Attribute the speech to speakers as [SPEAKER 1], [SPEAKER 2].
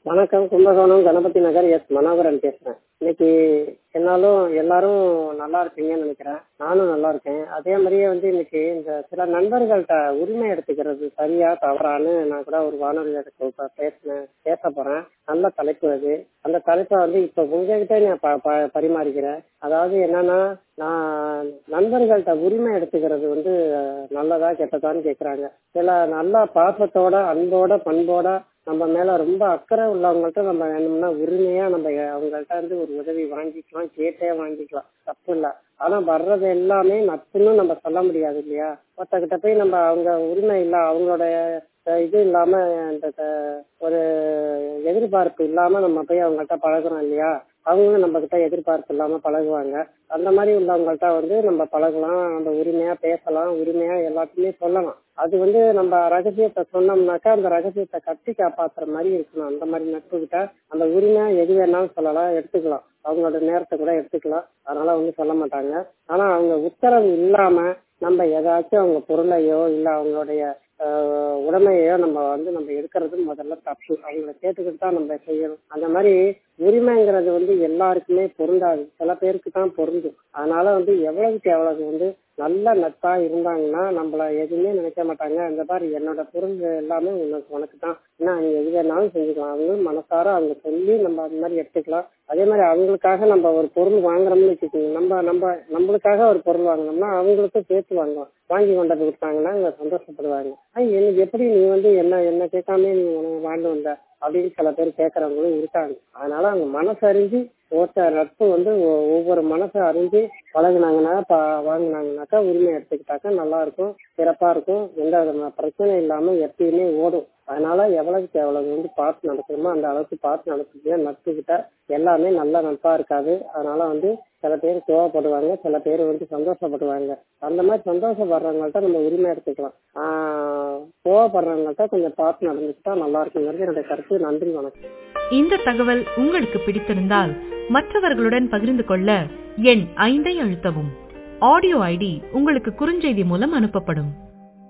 [SPEAKER 1] வணக்கம் கும்பகோணம் கணபதி நகர் எஸ் மனோகரன் பேசுறேன் இன்னைக்கு என்னாலும் எல்லாரும் நல்லா இருப்பீங்கன்னு நினைக்கிறேன் நானும் நல்லா இருக்கேன் அதே மாதிரியே வந்து இன்னைக்கு இந்த சில நண்பர்கள்ட்ட உரிமை எடுத்துக்கிறது சரியா தவறான்னு நான் கூட ஒரு வானொலி இப்ப பேசினேன் பேச போறேன் நல்ல தலைப்பு அது அந்த தலைப்பை வந்து இப்ப உங்ககிட்ட நான் ப- ப- பரிமாறிக்கிறேன் அதாவது என்னன்னா நான் நண்பர்கள்ட்ட உரிமை எடுத்துக்கிறது வந்து அஹ், நல்லதா கெட்டதான்னு கேக்குறாங்க சில நல்லா பாசத்தோட அன்போட பண்போட நம்ம மேல ரொம்ப அக்கறை உள்ளவங்கள்ட்ட நம்ம வேணும்னா உரிமையா நம்ம அவங்கள்ட்ட இருந்து ஒரு உதவி வாங்கிக்கலாம் கேட்டே வாங்கிக்கலாம் தப்பு இல்ல ஆனா வர்றது எல்லாமே நட்புன்னு நம்ம சொல்ல முடியாது இல்லையா ஒருத்தகிட்ட போய் நம்ம அவங்க உரிமை இல்ல அவங்களோட அஹ், இது இல்லாம இந்த த- ஒரு எதிர்பார்ப்பு இல்லாம நம்ம போய் அவங்கள்ட்ட பழகுறோம் இல்லையா அவங்களும் நம்ம கிட்ட எதிர்பார்ப்பு இல்லாம பழகுவாங்க அந்த மாதிரி உள்ளவங்கள்ட்ட வந்து நம்ம பழகலாம் நம்ம உரிமையா பேசலாம் உரிமையா எல்லாத்தையுமே சொல்லலாம் அது வந்து நம்ம ரகசியத்தை சொன்னோம்னாக்கா அந்த ரகசியத்தை கட்டி காப்பாத்துற மாதிரி இருக்கணும் அந்த மாதிரி நட்பு கிட்ட அந்த உரிமையா எது வேணாலும் சொல்லலாம் எடுத்துக்கலாம் அவங்களோட நேரத்தை கூட எடுத்துக்கலாம் அதனால ஒன்றும் சொல்ல மாட்டாங்க ஆனா அவங்க உத்தரவு இல்லாம நம்ம ஏதாச்சும் அவங்க பொருளையோ இல்ல அவங்களுடைய ஆஹ், உடைமையோ நம்ம வந்து நம்ம எடுக்கிறது முதல்ல தப்பு அவங்கள கேட்டுக்கிட்டு தான் நம்ம செய்யணும் அந்த மாதிரி உரிமைங்கிறது வந்து எல்லாருக்குமே பொருந்தாது சில பேருக்கு தான் பொருந்தும் அதனால வந்து எவ்வளவுக்கு எவ்வளவு வந்து நல்ல நட்பா இருந்தாங்கன்னா நம்மள எதுவுமே நினைக்க மாட்டாங்க அந்த மாதிரி என்னோட பொருள் எல்லாமே உனக்கு உனக்கு தான் ஏன்னா நீ எது வேணாலும் செஞ்சுக்கலாம் அவங்களும் மனசார அவங்க சொல்லி நம்ம அந்த மாதிரி எடுத்துக்கலாம் அதே மாதிரி அவங்களுக்காக நம்ம ஒரு பொருள் வாங்குறோம்னு வச்சுக்கோங்க நம்ம நம்ம நம்மளுக்காக ஒரு பொருள் வாங்கினோம்னா அவங்களுக்கும் சேர்த்து வாங்குவோம் வாங்கி கொண்டு வந்து கொடுத்தாங்கன்னா அவங்க சந்தோஷப்படுவாங்க ஐய், எனக்கு எப்படி நீ வந்து என்ன என்ன கேட்காம நீ உனக்கு வாங்க வந்த அப்படின்னு சில பேர் கேட்கறவங்களும் இருக்காங்க அதனால அவங்க மனசு அறிஞ்சு ஒருத்தர் நட்பு வந்து ஒ- ஒவ்வொரு மனசை அறிஞ்சு பழகுனாங்கன்னா ப- வாங்குனாங்கனாக்கா உரிமை எடுத்துக்கிட்டாக்கா நல்லா இருக்கும் சிறப்பா இருக்கும் எந்த விதமான பிரச்சனை இல்லாம எப்பயுமே ஓடும் அதனால எவ்வளவுக்கு எவ்வளவு வந்து பார்த்து நடக்கணுமோ அந்த அளவுக்கு பார்த்து நடத்துங்க நட்பு கிட்ட எல்லாமே நல்ல நட்பா இருக்காது அதனால வந்து சில பேர் கோவப்படுவாங்க சில பேர் வந்து சந்தோஷப்படுவாங்க அந்த மாதிரி சந்தோஷப்படுறவங்கள்ட்ட நம்ம உரிமை எடுத்துக்கலாம் ஆஹ் கோவப்படுறவங்கள்ட்ட கொஞ்சம் பார்த்து நடந்துக்கிட்டா நல்லா இருக்குங்கிறது என்னுடைய கருத்து நன்றி வணக்கம்
[SPEAKER 2] இந்த தகவல் உங்களுக்கு பிடித்திருந்தால் மற்றவர்களுடன் பகிர்ந்து கொள்ள எண் ஐந்தை அழுத்தவும் ஆடியோ ஐடி உங்களுக்கு குறுஞ்செய்தி மூலம் அனுப்பப்படும்